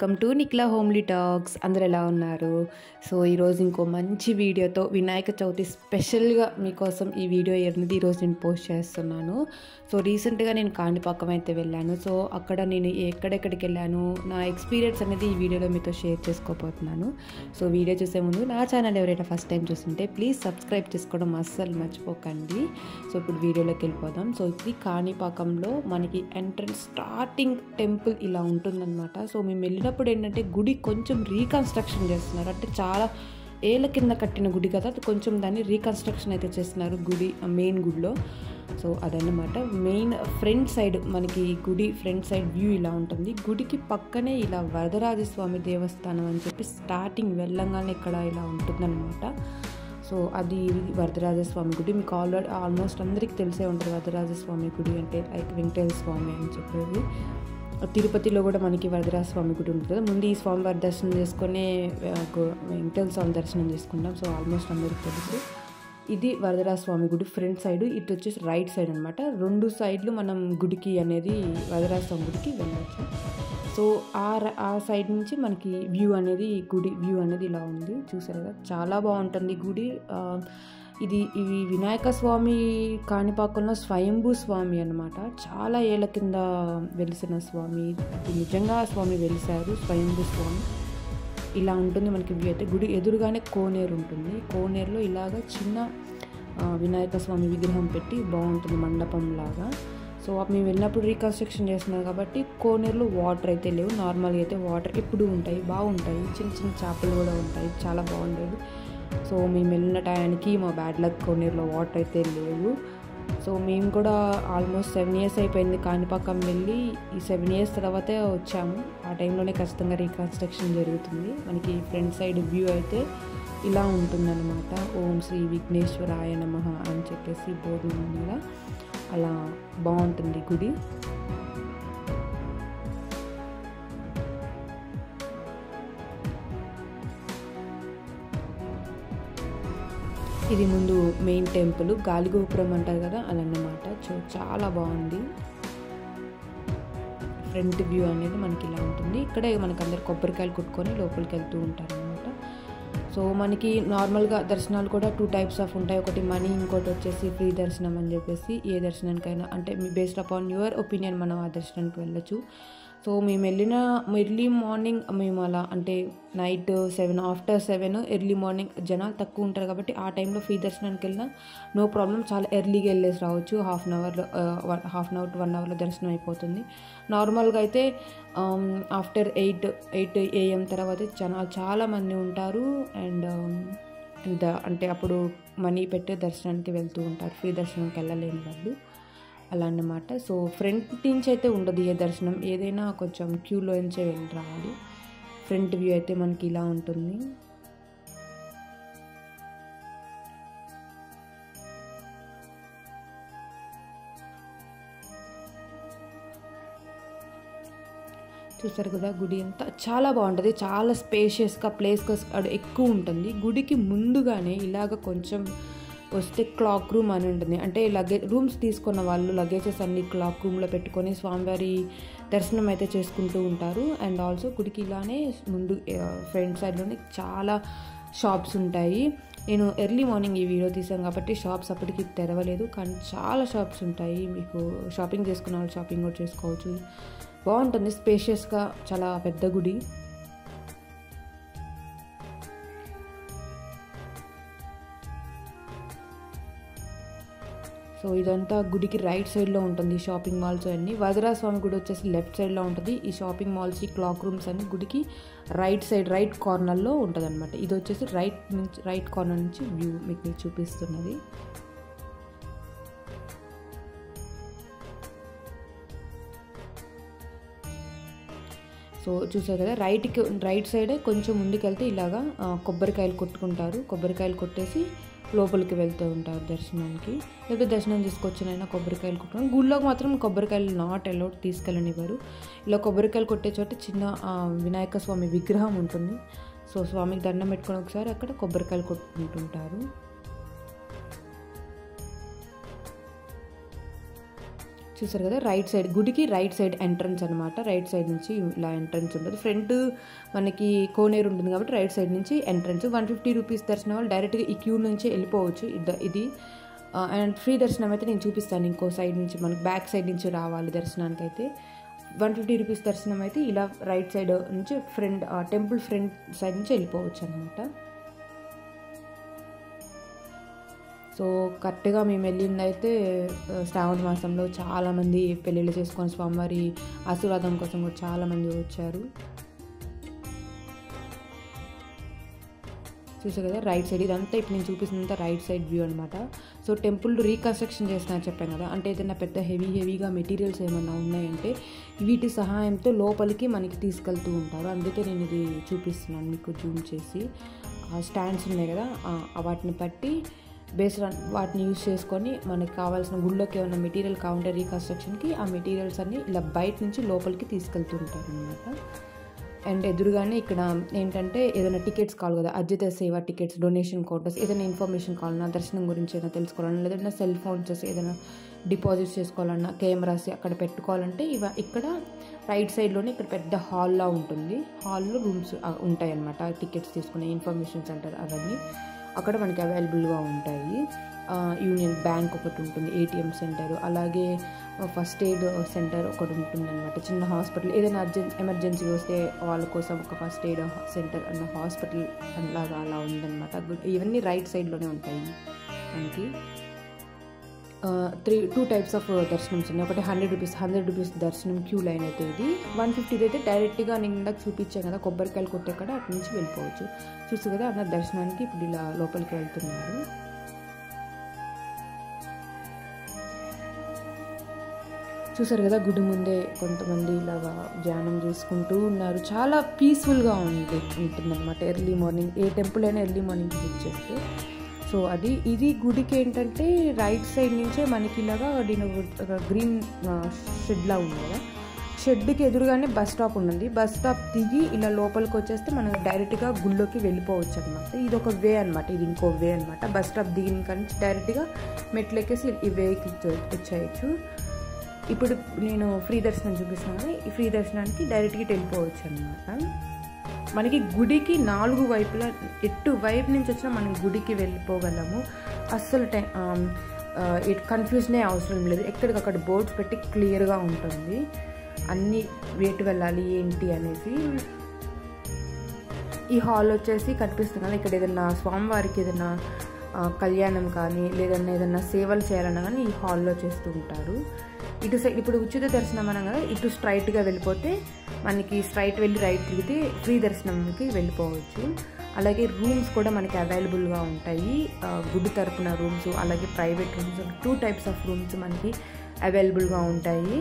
welcome to Nikla homely talks అందరు ఎలా ఉన్నారు సో ఈరోజు ఇంకో మంచి వీడియోతో వినాయక చవితి స్పెషల్గా మీకోసం ఈ వీడియో అనేది ఈరోజు నేను పోస్ట్ చేస్తున్నాను సో రీసెంట్గా నేను కాణిపాకం అయితే వెళ్ళాను సో అక్కడ నేను ఎక్కడెక్కడికి వెళ్ళాను నా ఎక్స్పీరియన్స్ అనేది ఈ వీడియోలో మీతో షేర్ చేసుకోబోతున్నాను సో వీడియో చూసే ముందు నా ఛానల్ ఎవరైనా ఫస్ట్ టైం చూస్తుంటే ప్లీజ్ సబ్స్క్రైబ్ చేసుకోవడం అస్సలు మర్చిపోకండి సో ఇప్పుడు వీడియోలోకి వెళ్ళిపోదాం సో ఇది కాణిపాకంలో మనకి ఎంట్రన్స్ స్టార్టింగ్ టెంపుల్ ఇలా ఉంటుందన్నమాట సో మేము వెళ్ళినప్పుడు ఏంటంటే గుడి కొంచెం రీకన్స్ట్రక్షన్ చేస్తున్నారు అంటే చాలా ఏళ్ళ కింద కట్టిన గుడి కదా అది కొంచెం దాన్ని రీకన్స్ట్రక్షన్ అయితే చేస్తున్నారు గుడి మెయిన్ గుడిలో సో అదన్నమాట మెయిన్ ఫ్రంట్ సైడ్ మనకి గుడి ఫ్రంట్ సైడ్ వ్యూ ఇలా ఉంటుంది గుడికి పక్కనే ఇలా వరదరాజస్వామి దేవస్థానం అని చెప్పి స్టార్టింగ్ వెళ్ళంగానే ఇక్కడ ఇలా ఉంటుందన్నమాట సో అది వరదరాజస్వామి గుడి మీకు ఆల్రెడీ ఆల్మోస్ట్ అందరికీ తెలిసే ఉంటుంది వరదరాజస్వామి గుడి అంటే లైక్ వెంకటేశ్వర స్వామి అని చెప్పేది తిరుపతిలో కూడా మనకి వరదరాజ స్వామి గుడి ఉంటుంది కదా ముందు ఈ స్వామివారి దర్శనం చేసుకునే వెంకటేశ్వర స్వామి దర్శనం చేసుకుంటాం సో ఆల్మోస్ట్ అందరికీ తెలుసు ఇది వరదరాజ స్వామి గుడి ఫ్రంట్ సైడ్ ఇటు వచ్చేసి రైట్ సైడ్ అనమాట రెండు సైడ్లు మనం గుడికి అనేది వరదరాజ స్వామి గుడికి వెళ్ళొచ్చు సో ఆ ఆ సైడ్ నుంచి మనకి వ్యూ అనేది గుడి వ్యూ అనేది ఇలా ఉంది చూసారు కదా చాలా బాగుంటుంది గుడి ఇది ఇవి వినాయక స్వామి కాణిపాకంలో స్వయంభూ స్వామి అనమాట చాలా ఏళ్ళ కింద వెలిసిన స్వామి ఇది నిజంగా స్వామి వెలిసారు స్వయంభూ స్వామి ఇలా ఉంటుంది మనకి వ్యూ అయితే గుడి ఎదురుగానే కోనేరు ఉంటుంది కోనేరులో ఇలాగ చిన్న వినాయక స్వామి విగ్రహం పెట్టి బాగుంటుంది మండపం లాగా సో మేము వెళ్ళినప్పుడు రీకన్స్ట్రక్షన్ చేస్తున్నారు కాబట్టి కోనేరులో వాటర్ అయితే లేవు నార్మల్గా అయితే వాటర్ ఎప్పుడు ఉంటాయి బాగుంటాయి చిన్న చిన్న చేపలు కూడా ఉంటాయి చాలా బాగుండేది సో మేము వెళ్ళిన టయానికి మా బ్యాడ్ లక్ కోనేరులో వాటర్ అయితే లేవు సో మేము కూడా ఆల్మోస్ట్ సెవెన్ ఇయర్స్ అయిపోయింది కాణిపాకం వెళ్ళి ఈ సెవెన్ ఇయర్స్ తర్వాతే వచ్చాము ఆ టైంలోనే ఖచ్చితంగా రీకన్స్ట్రక్షన్ జరుగుతుంది మనకి ఫ్రంట్ సైడ్ వ్యూ అయితే ఇలా ఉంటుందన్నమాట ఓం శ్రీ విఘ్నేశ్వరాయ నమ అని చెప్పేసి బోర్డు మీద అలా బాగుంటుంది గుడి ఇది ముందు మెయిన్ టెంపుల్ గాలిగోపురం అంటారు కదా అదన్నమాట సో చాలా బాగుంది ఫ్రంట్ వ్యూ అనేది మనకి ఇలా ఉంటుంది ఇక్కడే మనకి అందరు కొబ్బరికాయలు కుట్టుకొని లోపలికి వెళ్తూ ఉంటారు అనమాట సో మనకి నార్మల్గా దర్శనాలు కూడా టూ టైప్స్ ఆఫ్ ఉంటాయి ఒకటి మనీ ఇంకోటి వచ్చేసి ఫ్రీ దర్శనం అని చెప్పేసి ఏ దర్శనానికైనా అంటే మీ బేస్డ్ అపాన్ యువర్ ఒపీనియన్ మనం ఆ దర్శనానికి వెళ్ళచ్చు సో మేము వెళ్ళిన ఎర్లీ మార్నింగ్ మేము అలా అంటే night seven after seven early morning జనాలు తక్కువ ఉంటారు కాబట్టి ఆ టైంలో ఫ్రీ దర్శనానికి వెళ్ళినా నో ప్రాబ్లం చాలా ఎర్లీగా వెళ్ళేసి రావచ్చు హాఫ్ అన్ అవర్లో half an hour to one అవర్లో దర్శనం అయిపోతుంది నార్మల్గా అయితే ఆఫ్టర్ ఎయిట్ ఎయిట్ ఏఎం తర్వాత జనాలు చాలామంది ఉంటారు అండ్ అంటే అప్పుడు మనీ పెట్టే దర్శనానికి వెళ్తూ ఉంటారు ఫ్రీ దర్శనానికి వెళ్ళలేని వాళ్ళు అలా అన్నమాట సో ఫ్రంట్ నుంచి అయితే ఉండదు ఏ దర్శనం ఏదైనా కొంచెం క్యూలో నుంచే వెళ్ళి రావాలి ఫ్రంట్ వ్యూ అయితే మనకి ఇలా ఉంటుంది చూసారు కదా గుడి అంతా చాలా బాగుంటుంది చాలా స్పేషియస్గా ప్లేస్గా ఎక్కువ ఉంటుంది గుడికి ముందుగానే ఇలాగ కొంచెం వస్తే క్లాక్ రూమ్ అని ఉంటుంది అంటే లగేజ్ రూమ్స్ తీసుకున్న వాళ్ళు లగేజెస్ అన్ని క్లాక్ రూమ్లో పెట్టుకొని స్వామివారి దర్శనం అయితే చేసుకుంటూ ఉంటారు అండ్ ఆల్సో గుడికి ఇలానే ముందు ఫ్రంట్ సైడ్లోనే చాలా షాప్స్ ఉంటాయి నేను ఎర్లీ మార్నింగ్ ఈ వీడియో తీసాను కాబట్టి షాప్స్ అప్పటికి తెరవలేదు కానీ చాలా షాప్స్ ఉంటాయి మీకు షాపింగ్ చేసుకున్న వాళ్ళు షాపింగ్ కూడా చేసుకోవచ్చు బాగుంటుంది స్పేషియస్గా చాలా పెద్ద గుడి సో ఇదంతా గుడికి రైట్ సైడ్లో ఉంటుంది షాపింగ్ మాల్స్ అన్నీ వదరా స్వామి గుడి వచ్చేసి లెఫ్ట్ సైడ్లో ఉంటుంది ఈ షాపింగ్ మాల్స్ ఈ క్లాక్ రూమ్స్ అన్ని గుడికి రైట్ సైడ్ రైట్ కార్నర్లో ఉంటుంది అనమాట ఇది వచ్చేసి రైట్ నుంచి రైట్ కార్నర్ నుంచి వ్యూ మీకు చూపిస్తున్నది సో చూసారు కదా రైట్కి రైట్ సైడే కొంచెం ముందుకెళ్తే ఇలాగా కొబ్బరికాయలు కొట్టుకుంటారు కొబ్బరికాయలు కొట్టేసి లోపలికి వెళ్తూ ఉంటారు దర్శనానికి లేకపోతే దర్శనం తీసుకొచ్చినైనా కొబ్బరికాయలు కొట్టడం గుళ్ళోకి మాత్రం కొబ్బరికాయలు నాట్ అలౌడ్ తీసుకెళ్ళనివ్వరు ఇలా కొబ్బరికాయలు కొట్టే చోట చిన్న వినాయక స్వామి విగ్రహం ఉంటుంది సో స్వామికి దండం పెట్టుకొని ఒకసారి అక్కడ కొబ్బరికాయలు కొట్టుకుంటుంటారు చూసారు కదా రైట్ సైడ్ గుడికి రైట్ సైడ్ ఎంట్రన్స్ అనమాట రైట్ సైడ్ నుంచి ఇలా ఎంట్రన్స్ ఉంటుంది ఫ్రంట్ మనకి కోనేరు ఉంటుంది కాబట్టి రైట్ సైడ్ నుంచి ఎంట్రన్స్ వన్ ఫిఫ్టీ రూపీస్ దర్శనం వాళ్ళు డైరెక్ట్గా ఈ క్యూ నుంచి వెళ్ళిపోవచ్చు ఇద- ఇది అండ్ ఫ్రీ దర్శనం అయితే నేను చూపిస్తాను ఇంకో సైడ్ నుంచి మనకి బ్యాక్ సైడ్ నుంచి రావాలి దర్శనానికి అయితే వన్ ఫిఫ్టీ రూపీస్ దర్శనం అయితే ఇలా రైట్ సైడ్ నుంచి ఫ్రంట్ టెంపుల్ ఫ్రంట్ సైడ్ నుంచి వెళ్ళిపోవచ్చు అనమాట సో కరెక్ట్గా మేము వెళ్ళింది అయితే ఆ, శ్రావణ మాసంలో చాలామంది పెళ్ళిళ్ళు చేసుకొని స్వామివారి ఆశీర్వాదం కోసం కూడా చాలామంది వచ్చారు చూసారు కదా రైట్ సైడ్ ఇదంతా ఇప్పుడు నేను చూపిస్తున్నంత రైట్ సైడ్ వ్యూ అనమాట సో టెంపుల్ రీకన్స్ట్రక్షన్ చేస్తున్నా చెప్పాను కదా అంటే ఏదైనా పెద్ద హెవీ హెవీగా మెటీరియల్స్ ఏమన్నా ఉన్నాయంటే వీటి సహాయంతో లోపలికి మనకి తీసుకెళ్తూ ఉంటారు అందుకే నేను ఇది చూపిస్తున్నాను మీకు జూమ్ చేసి ఆ స్టాండ్స్ ఉన్నాయి కదా ఆ వాటిని పట్టి బేస్డ్ ఆన్ వాటిని యూజ్ చేసుకొని మనకి కావాల్సిన గుళ్ళోకి ఏమైనా మెటీరియల్ కావాలంటే రీకన్స్ట్రక్షన్కి ఆ మెటీరియల్స్ అన్ని ఇలా బయట నుంచి లోపలికి తీసుకెళ్తూ ఉంటారు అనమాట అండ్ ఎదురుగానే ఇక్కడ ఏంటంటే ఏదైనా టికెట్స్ కావాలి కదా అద్యత సేవ టికెట్స్ డొనేషన్ కౌంటర్స్ ఏదైనా ఇన్ఫర్మేషన్ కావాలన్నా దర్శనం గురించి ఏదైనా తెలుసుకోవాలన్నా లేదంటే సెల్ ఫోన్స్ ఏదైనా డిపాజిట్స్ చేసుకోవాలన్నా కెమెరాస్ అక్కడ పెట్టుకోవాలంటే ఇవ ఇక్కడ రైట్ సైడ్లోనే ఇక్కడ పెద్ద హాల్లా ఉంటుంది హాల్లో రూమ్స్ ఉంటాయి అన్నమాట టికెట్స్ తీసుకునే ఇన్ఫర్మేషన్ సెంటర్ అవన్నీ అక్కడ మనకి అవైలబుల్గా ఉంటాయి ఆ, యూనియన్ బ్యాంక్ ఒకటి ఉంటుంది ఏటీఎం సెంటర్ అలాగే ఫస్ట్ ఎయిడ్ సెంటర్ ఒకటి ఉంటుంది అనమాట చిన్న హాస్పిటల్ ఏదైనా అర్జెన్ ఎమర్జెన్సీ వస్తే వాళ్ళ కోసం ఒక ఫస్ట్ ఎయిడ్ సెంటర్ అన్న హాస్పిటల్ అలాగా అలా ఉందన్నమాట గుడ్- ఇవన్నీ రైట్ సైడ్లోనే ఉంటాయి మనకి త్రీ టూ టైప్స్ ఆఫ్ దర్శనమ్స్ ఉన్నాయి ఒకటి హండ్రెడ్ రూపీస్ హండ్రెడ్ రూపీస్ దర్శనం క్యూ లైన్ అయితే ఇది వన్ ఫిఫ్టీది అయితే డైరెక్ట్గా నేను ఇందాక చూపించాను కదా కొబ్బరికాయలు కొట్టే కాడ అటు నుంచి వెళ్ళిపోవచ్చు చూసు కదా అన్న దర్శనానికి ఇప్పుడు ఇలా లోపలికి వెళ్తున్నారు చూసారు కదా గుడి ముందే కొంతమంది ఇలాగా ధ్యానం చేసుకుంటూ ఉన్నారు చాలా పీస్ఫుల్గా ఉంది ఉంటుందన్నమాట ఎర్లీ మార్నింగ్ ఏ టెంపుల్ అయినా ఎర్లీ మార్నింగ్ విజిట్ చేస్తే సో అది ఇది గుడికి ఏంటంటే రైట్ సైడ్ నుంచే మనకి ఇలాగా దీని ఒక గ్రీన్ షెడ్లా ఉంది కదా షెడ్కి ఎదురుగానే బస్ స్టాప్ ఉంది బస్ స్టాప్ దిగి ఇలా లోపలికి వచ్చేస్తే మనం డైరెక్ట్గా గుళ్ళోకి వెళ్ళిపోవచ్చు అనమాట ఇది ఒక వే అనమాట ఇది ఇంకో వే అనమాట బస్ స్టాప్ దిగిన కానీ డైరెక్ట్గా మెట్లు ఎక్కేసి ఈ వేకి వచ్చేయచ్చు ఇప్పుడు నేను ఫ్రీ దర్శనం చూపిస్తున్నాను కదా, ఈ ఫ్రీ దర్శనానికి డైరెక్ట్గా ఇటు వెళ్ళిపోవచ్చు అనమాట మనకి గుడికి నాలుగు వైపులా ఎటు వైపు నుంచి వచ్చినా మనం గుడికి వెళ్ళిపోగలము అస్సలు టైం ఇటు కన్ఫ్యూజనే అవసరం లేదు ఎక్కడికక్కడ బోర్డ్స్ పెట్టి క్లియర్గా ఉంటుంది అన్ని వేటు వెళ్ళాలి ఏంటి అనేసి ఈ హాల్ వచ్చేసి కనిపిస్తుంది కదా ఇక్కడ ఏదైనా స్వామివారికి ఏదైనా ఆ, కళ్యాణం కానీ లేదన్నా ఏదైనా సేవలు చేయాలన్నా కానీ ఈ హాల్లో చేస్తూ ఉంటారు ఇటు సైడ్ ఇప్పుడు ఉచిత దర్శనం అనం కదా ఇటు స్ట్రైట్గా వెళ్ళిపోతే మనకి స్ట్రైట్ వెళ్ళి రైట్ తిరిగితే ఫ్రీ దర్శనంకి వెళ్ళిపోవచ్చు అలాగే రూమ్స్ కూడా మనకి అవైలబుల్గా ఉంటాయి ఆ, గుడి తరపున రూమ్స్ అలాగే private rooms two types of rooms మనకి అవైలబుల్గా ఉంటాయి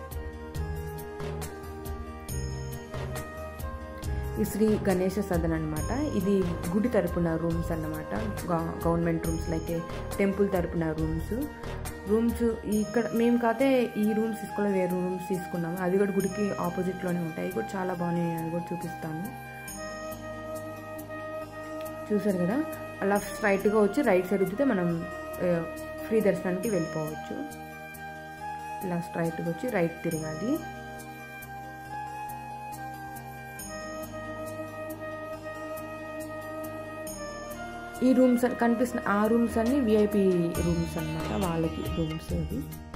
ఈ శ్రీ గణేష సదన్ అనమాట ఇది గుడి తరపున రూమ్స్ అన్నమాట గవ- గవర్నమెంట్ రూమ్స్ లైక్ టెంపుల్ తరపున రూమ్స్ రూమ్స్ ఇక్కడ మేము కాతే ఈ రూమ్స్ తీసుకోలేదు వేరే రూమ్స్ తీసుకున్నాము అది కూడా గుడికి ఆపోజిట్లోనే ఉంటాయి ఇవి కూడా చాలా బాగున్నాయి అది కూడా చూపిస్తాను చూసారు కదా అలా స్ట్రైట్గా వచ్చి రైట్ సైడ్ వచ్చితే మనం ఫ్రీ దర్శనానికి వెళ్ళిపోవచ్చు ఇలా స్ట్రైట్గా వచ్చి రైట్ తిరగాలి ఈ రూమ్స్ కనిపిస్తున్న ఆ రూమ్స్ అన్ని విఐపి రూమ్స్ అన్నమాట వాళ్ళకి రూమ్స్ అవి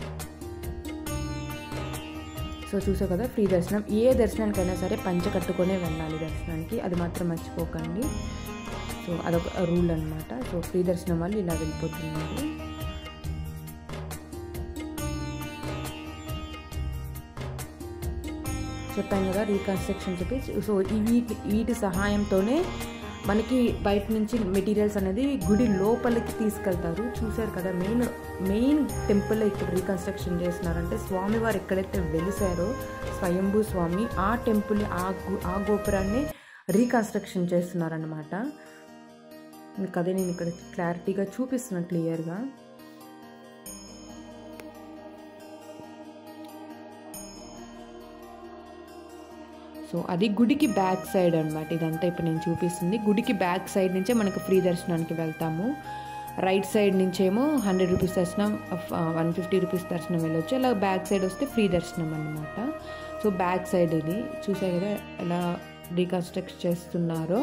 సో చూసావు కదా ఫ్రీ దర్శనం ఏ దర్శనానికైనా సరే పంచ కట్టుకొనే వెళ్ళాలి దర్శనానికి అది మాత్రం మర్చిపోకండి సో అదొక రూల్ అన్నమాట సో ఫ్రీ దర్శనం వాళ్ళు ఇలా వెళ్ళిపోతున్నారు చెప్పాను కదా రీకన్స్ట్రక్షన్ చెప్పి సో ఈ వీటి వీటి సహాయంతోనే మనకి బయట నుంచి మెటీరియల్స్ అనేది గుడి లోపలికి తీసుకెళ్తారు చూశారు కదా మెయిన్ మెయిన్ టెంపుల్ ఇక్కడ రీకన్స్ట్రక్షన్ చేస్తున్నారంటే స్వామివారు ఎక్కడైతే వెలిసారో స్వయంభూ స్వామి ఆ టెంపుల్ ఆ గు- ఆ గోపురాన్ని రీకన్స్ట్రక్షన్ చేస్తున్నారనమాట మీకు అదే నేను ఇక్కడ క్లారిటీగా చూపిస్తున్నాను క్లియర్గా సో అది గుడికి బ్యాక్ సైడ్ అనమాట ఇదంతా ఇప్పుడు నేను చూపిస్తుంది గుడికి బ్యాక్ సైడ్ నుంచే మనకు ఫ్రీ దర్శనానికి వెళ్తాము రైట్ సైడ్ నుంచేమో హండ్రెడ్ రూపీస్ దర్శనం వన్ ఫిఫ్టీ రూపీస్ దర్శనం వెళ్ళొచ్చు అలా బ్యాక్ సైడ్ వస్తే ఫ్రీ దర్శనం అనమాట సో బ్యాక్ సైడ్ ఇది చూసే కదా ఎలా రీకన్స్ట్రక్ట్ చేస్తున్నారో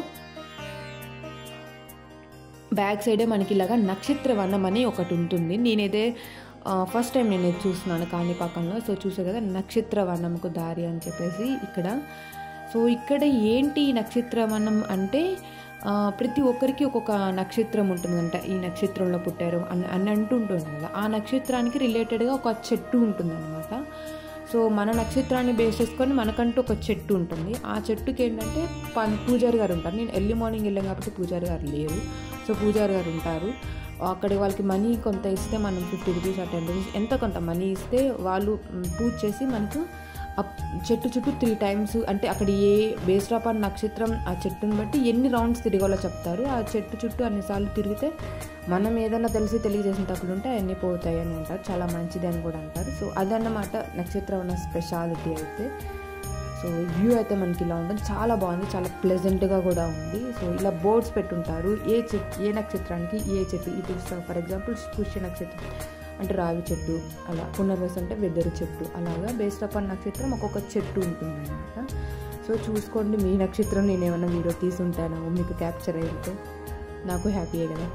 బ్యాక్ సైడే మనకి ఇలాగా నక్షత్ర వనం అని ఒకటి ఉంటుంది నేనైతే ఫస్ట్ టైం నేను ఇది చూస్తున్నాను కాణిపాకంలో సో చూసే కదా నక్షత్ర వనంకు దారి అని చెప్పేసి ఇక్కడ సో ఇక్కడ ఏంటి ఈ నక్షత్ర వనం అంటే ఆ, ప్రతి ఒక్కరికి ఒక్కొక్క నక్షత్రం ఉంటుందంట ఈ నక్షత్రంలో పుట్టారు అని అని అంటుంటుంది కదా ఆ నక్షత్రానికి రిలేటెడ్గా ఒక చెట్టు ఉంటుందన్నమాట సో మన నక్షత్రాన్ని బేస్ చేసుకొని మనకంటూ ఒక చెట్టు ఉంటుంది ఆ చెట్టుకి ఏంటంటే పం పూజారి గారు ఉంటారు నేను ఎర్లీ మార్నింగ్ వెళ్ళాం కాబట్టి పూజారి గారు లేరు సో పూజారి గారు ఉంటారు అక్కడ వాళ్ళకి మనీ కొంత ఇస్తే మనం ఫిఫ్టీ రూపీస్ ఆ టెన్ రూపీస్ ఎంత కొంత మనీ ఇస్తే వాళ్ళు మ్, పూజ చేసి మనకు ఆ చెట్టు చుట్టూ త్రీ టైమ్స్ అంటే అక్కడ ఏ బేస్డ్ ఆన్ నక్షత్రం ఆ చెట్టుని బట్టి ఎన్ని రౌండ్స్ తిరగాలో చెప్తారు ఆ చెట్టు చుట్టూ అన్నిసార్లు తిరిగితే మనం ఏదైనా తెలిసి తెలియజేసిన తప్పులు ఉంటే అవన్నీ పోతాయి అని అంటారు చాలా మంచిది అని కూడా అంటారు సో అదన్నమాట నక్షత్రం ఉన్న స్పెషాలిటీ అయితే సో వ్యూ అయితే మనకి ఇలా ఉంటుంది చాలా బాగుంది చాలా ప్లెజెంట్గా కూడా ఉంది సో ఇలా బోర్డ్స్ పెట్టుంటారు ఏ చెట్టు ఏ నక్షత్రానికి ఏ చెట్టు ఇప్పుడు ఫర్ ఎగ్జాంపుల్ పుష్య నక్షత్రం అంటే రావి చెట్టు అలా పునర్వసు అంటే వెదరు చెట్టు అలాగా బేస్డ్ అపాన్ నక్షత్రం ఒక్కొక్క చెట్టు ఉంటుంది అనమాట సో చూసుకోండి మీ నక్షత్రం నేను ఏమైనా వీడియో తీసుంటాను మీకు క్యాప్చర్ అయితే నాకు హ్యాపీయే కదా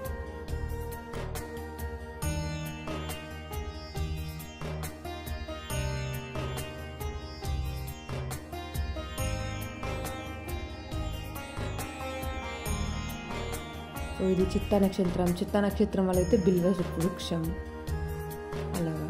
సో ఇది చిత్త నక్షత్రం చిత్త నక్షత్రం వల్ల అయితే బిల్వ వృక్షం అలాగా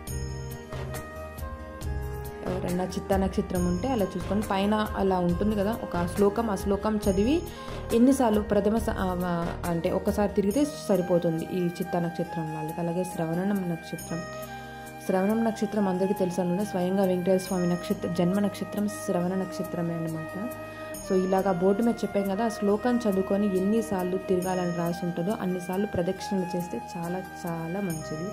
ఎవరన్నా చిత్త నక్షత్రం ఉంటే అలా చూసుకొని పైన అలా ఉంటుంది కదా ఒక శ్లోకం ఆ శ్లోకం చదివి ఎన్నిసార్లు ప్రథమ స- ఆ, ఆ, అంటే ఒక్కసారి తిరిగితే సరిపోతుంది ఈ చిత్త నక్షత్రం వాళ్ళకి అలాగే శ్రవణం నక్షత్రం శ్రవణం నక్షత్రం అందరికీ తెలుసు అనుకుంటే స్వయంగా వెంకటేశ్వర స్వామి నక్షత్ర జన్మ నక్షత్రం శ్రవణ నక్షత్రమే అనమాట సో ఇలాగా బోర్డు మీద చెప్పాం కదా ఆ శ్లోకం చదువుకొని ఎన్నిసార్లు తిరగాలని రాసి ఉంటుందో అన్నిసార్లు ప్రదక్షిణలు చేస్తే చాలా చాలా మంచిది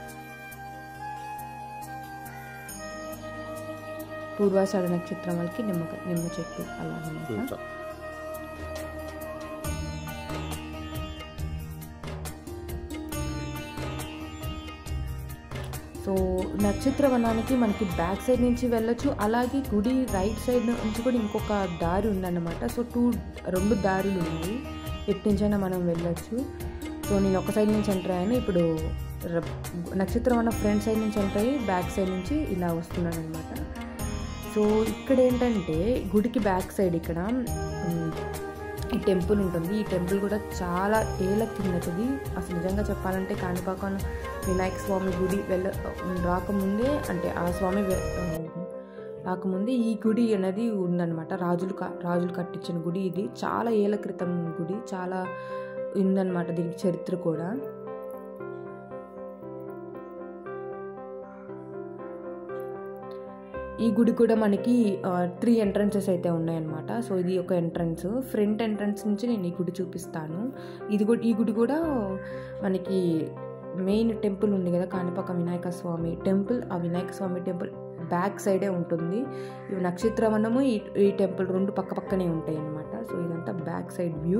పూర్వాషాఢ నక్షత్రం వాళ్ళకి నిమ్మ నిమ్మ చెట్టు అలా అనమాట సో నక్షత్ర వనానికి మనకి బ్యాక్ సైడ్ నుంచి వెళ్ళొచ్చు అలాగే గుడి రైట్ సైడ్ నుంచి కూడా ఇంకొక దారి ఉందన్నమాట సో టూ రెండు దారులు ఉన్నాయి ఎటు నుంచైనా మనం వెళ్ళొచ్చు సో నేను ఒక సైడ్ నుంచి ఎంటర్ అయ్యాను ఇప్పుడు ర- నక్షత్రం అన్న ఫ్రంట్ సైడ్ నుంచి ఎంటర్ అయ్యి బ్యాక్ సైడ్ నుంచి ఇలా వస్తున్నాను అనమాట సో ఇక్కడ ఏంటంటే గుడికి బ్యాక్ సైడ్ ఇక్కడ ఉమ్, ఈ టెంపుల్ ఉంటుంది ఈ టెంపుల్ కూడా చాలా ఏళ్ళ కిందటిది అసలు నిజంగా చెప్పాలంటే కాణిపాకం వినాయక స్వామి గుడి వెళ్ళ రాకముందే అంటే ఆ స్వామి వె- ఆ, రాకముందే ఈ గుడి అనేది ఉందన్నమాట రాజులు క- రాజులు కట్టించిన గుడి ఇది చాలా ఏళ్ళ క్రితం గుడి చాలా ఉందన్నమాట దీనికి చరిత్ర కూడా ఈ గుడి కూడా మనకి త్రీ ఎంట్రన్సెస్ అయితే ఉన్నాయన్నమాట సో ఇది ఒక ఎంట్రన్స్ ఫ్రంట్ ఎంట్రన్స్ నుంచి నేను ఈ గుడి చూపిస్తాను ఇది కూడా ఈ గుడి కూడా మనకి మెయిన్ టెంపుల్ ఉంది కదా కాణిపాక వినాయక స్వామి టెంపుల్ ఆ వినాయక స్వామి టెంపుల్ బ్యాక్ సైడే ఉంటుంది ఇవి నక్షత్రవనము ఈ ఈ టెంపుల్ రెండు పక్క పక్కనే ఉంటాయి అన్నమాట సో ఇదంతా back side view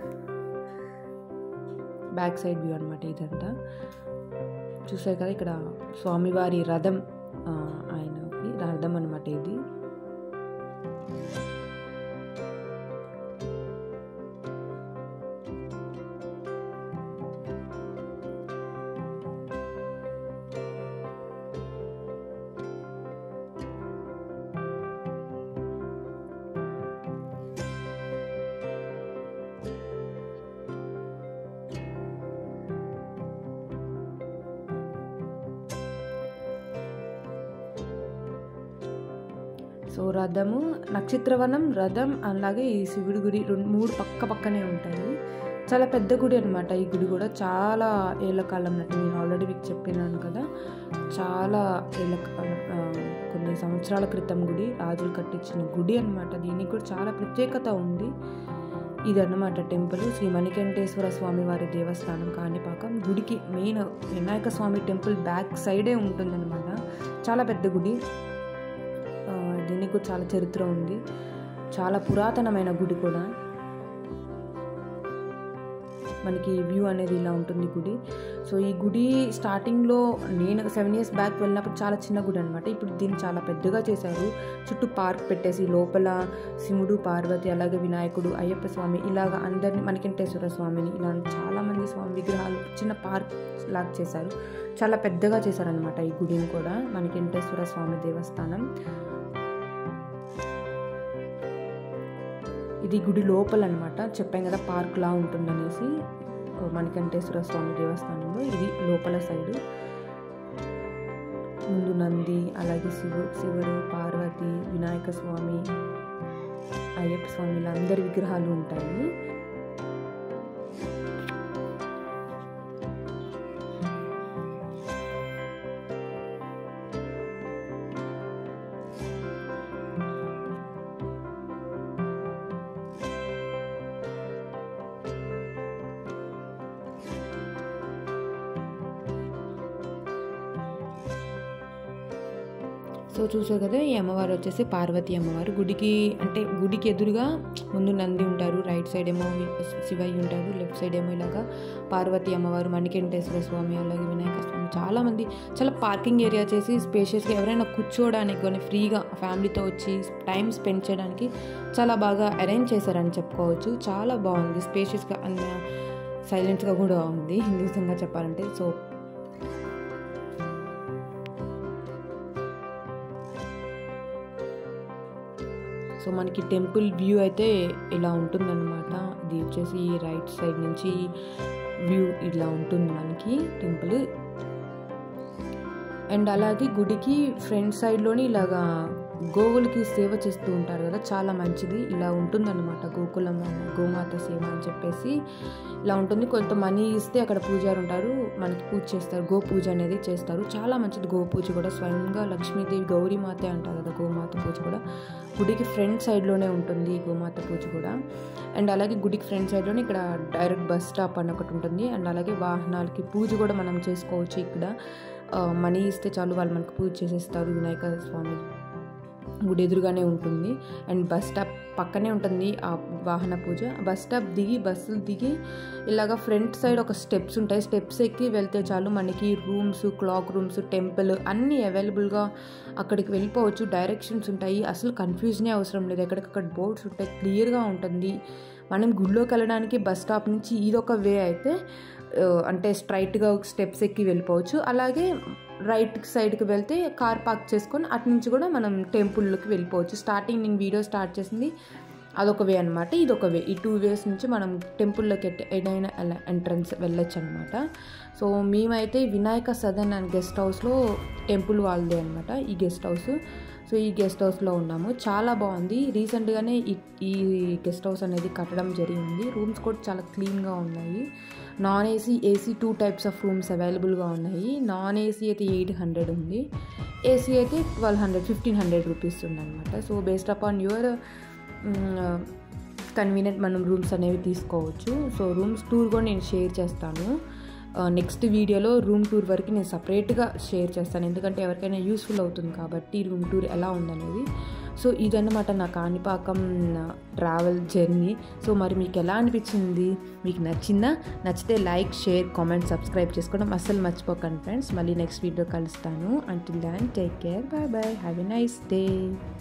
back side view అనమాట ఇదంతా చూసారు కదా ఇక్కడ స్వామివారి రథం ఆ, ఆయనకి రథం అనమాట ఇది సో రథము నక్షత్రవనం రథం అలాగే ఈ శివుడి గుడి రెండు మూడు పక్క పక్కనే ఉంటాయి చాలా పెద్ద గుడి అనమాట ఈ గుడి కూడా చాలా ఏళ్ళ కాలం నాటి నేను ఆల్రెడీ మీకు చెప్పినాను కదా చాలా ఏళ్ళ కాలం ఆ, కొన్ని సంవత్సరాల క్రితం గుడి రాజులు కట్టించిన గుడి అనమాట దీనికి కూడా చాలా ప్రత్యేకత ఉంది ఇదన్నమాట టెంపుల్ శ్రీ మణికంఠేశ్వర స్వామి వారి దేవస్థానం కాణిపాకం గుడికి main Vinayaka Swami temple back సైడే ఉంటుందన్నమాట చాలా పెద్ద గుడి ఆ, దీనికి కూడా చాలా చరిత్ర ఉంది చాలా పురాతనమైన గుడి కూడా మనకి వ్యూ అనేది ఇలా ఉంటుంది గుడి సో ఈ గుడి స్టార్టింగ్లో నేను సెవెన్ ఇయర్స్ బ్యాక్ వెళ్ళినప్పుడు చాలా చిన్న గుడి అనమాట ఇప్పుడు దీన్ని చాలా పెద్దగా చేశారు చుట్టూ పార్క్ పెట్టేసి లోపల శివుడు పార్వతి అలాగే వినాయకుడు అయ్యప్ప స్వామి ఇలాగ అందరిని మణికంఠేశ్వర స్వామిని ఇలా చాలామంది స్వామి విగ్రహాలు చిన్న పార్క్ లాగా చేశారు చాలా పెద్దగా చేశారనమాట ఈ గుడిని కూడా మణికంఠేశ్వర స్వామి దేవస్థానం ఇది గుడి లోపల అనమాట చెప్పాం కదా పార్క్ లా ఉంటుందనేసి మణికంఠేశ్వర స్వామి దేవస్థానంలో ఇది లోపల సైడు ముందు నంది అలాగే శివు శివుడు పార్వతి వినాయక స్వామి అయ్యప్ప స్వామి ఇలా అందరి విగ్రహాలు ఉంటాయి సో చూసారు కదా ఈ అమ్మవారు వచ్చేసి పార్వతి అమ్మవారు గుడికి అంటే గుడికి ఎదురుగా ముందు నంది ఉంటారు రైట్ సైడ్ ఏమో శివయ్య ఉంటారు లెఫ్ట్ సైడ్ ఏమో ఇలాగా పార్వతి అమ్మవారు మణికంఠేశ్వర స్వామి అలాగే వినాయక స్వామి చాలామంది చాలా పార్కింగ్ ఏరియా చేసి స్పేషియస్గా ఎవరైనా కూర్చోవడానికి కానీ ఫ్రీగా ఫ్యామిలీతో వచ్చి టైం స్పెండ్ చేయడానికి చాలా బాగా అరేంజ్ చేశారని చెప్పుకోవచ్చు చాలా బాగుంది స్పేషియస్గా అంత సైలెంట్గా కూడా ఉంది నిజంగా చెప్పాలంటే సో సో మనకి టెంపుల్ వ్యూ అయితే ఇలా ఉంటుందన్నమాట ఇది వచ్చేసి రైట్ సైడ్ నుంచి వ్యూ ఇలా ఉంటుంది మనకి టెంపుల్ అండ్ అలాగే గుడికి ఫ్రంట్ సైడ్లోని ఇలాగా గోవులకి సేవ చేస్తూ ఉంటారు కదా చాలా మంచిది ఇలా ఉంటుందన్నమాట గోకులం గోమాత సేవ అని చెప్పేసి ఇలా ఉంటుంది కొంత మనీ ఇస్తే అక్కడ పూజారు ఉంటారు మనకి పూజ చేస్తారు గో పూజ అనేది చేస్తారు చాలా మంచిది గో పూజ కూడా స్వయంగా లక్ష్మీదేవి గౌరీమాత అంటారు కదా గోమాత పూజ కూడా గుడికి ఫ్రంట్ సైడ్లోనే ఉంటుంది గోమాత పూజ కూడా అండ్ అలాగే గుడికి ఫ్రంట్ సైడ్లోనే ఇక్కడ డైరెక్ట్ బస్ స్టాప్ అని ఒకటి ఉంటుంది అండ్ అలాగే వాహనాలకి పూజ కూడా మనం చేసుకోవచ్చు ఇక్కడ మనీ ఇస్తే చాలు వాళ్ళు మనకు పూజ చేసేస్తారు వినాయక స్వామి గుడి ఎదురుగానే ఉంటుంది అండ్ బస్ స్టాప్ పక్కనే ఉంటుంది ఆ వాహన పూజ బస్ స్టాప్ దిగి బస్సులు దిగి ఇలాగ ఫ్రంట్ సైడ్ ఒక స్టెప్స్ ఉంటాయి స్టెప్స్ ఎక్కి వెళ్తే చాలు మనకి రూమ్స్ క్లాక్ రూమ్స్ టెంపుల్ అన్నీ అవైలబుల్గా అక్కడికి వెళ్ళిపోవచ్చు డైరెక్షన్స్ ఉంటాయి అసలు కన్ఫ్యూజనే అవసరం లేదు ఎక్కడికక్కడ బోర్డ్స్ ఉంటాయి క్లియర్గా ఉంటుంది మనం గుళ్ళోకి వెళ్ళడానికి బస్ స్టాప్ నుంచి ఇదొక వే అయితే అంటే స్ట్రైట్గా స్టెప్స్ ఎక్కి వెళ్ళిపోవచ్చు అలాగే రైట్ సైడ్కి వెళ్తే కార్ పార్క్ చేసుకొని అటు నుంచి కూడా మనం టెంపుల్లోకి వెళ్ళిపోవచ్చు స్టార్టింగ్ నేను వీడియో స్టార్ట్ చేసింది అదొక వే అనమాట ఇదొక వే ఈ టూ వేస్ నుంచి మనం టెంపుల్లోకి ఏదైనా ఎంట్రన్స్ వెళ్ళొచ్చు అనమాట సో మేమైతే వినాయక సదన్ అండ్ గెస్ట్ హౌస్లో టెంపుల్ వాళ్ళదే అనమాట ఈ గెస్ట్ హౌస్ సో ఈ గెస్ట్ హౌస్లో ఉన్నాము చాలా బాగుంది రీసెంట్గానే ఈ ఈ గెస్ట్ హౌస్ అనేది కట్టడం జరిగింది రూమ్స్ కూడా చాలా క్లీన్గా ఉన్నాయి non AC AC two types of rooms అవైలబుల్గా ఉన్నాయి నాన్ ఏసీ అయితే ఎయిట్ హండ్రెడ్ ఉంది ఏసీ అయితే twelve hundred fifteen hundred rupees ఉందన్నమాట so based upon your convenient మనం రూమ్స్ అనేవి తీసుకోవచ్చు సో రూమ్స్ టూర్ కూడా నేను షేర్ చేస్తాను నెక్స్ట్ వీడియోలో రూమ్ టూర్ వరకు నేను సపరేట్గా షేర్ చేస్తాను ఎందుకంటే ఎవరికైనా యూస్ఫుల్ అవుతుంది కాబట్టి రూమ్ టూర్ ఎలా ఉందనేది సో ఇదన్నమాట నా కాణిపాకం ట్రావెల్ జర్నీ సో మరి మీకు ఎలా అనిపించింది మీకు నచ్చిందా నచ్చితే లైక్ షేర్ కామెంట్ సబ్స్క్రైబ్ చేసుకోవడం అస్సలు మర్చిపోకండి ఫ్రెండ్స్ మళ్ళీ నెక్స్ట్ వీడియో కలుస్తాను until then take care bye bye have a nice day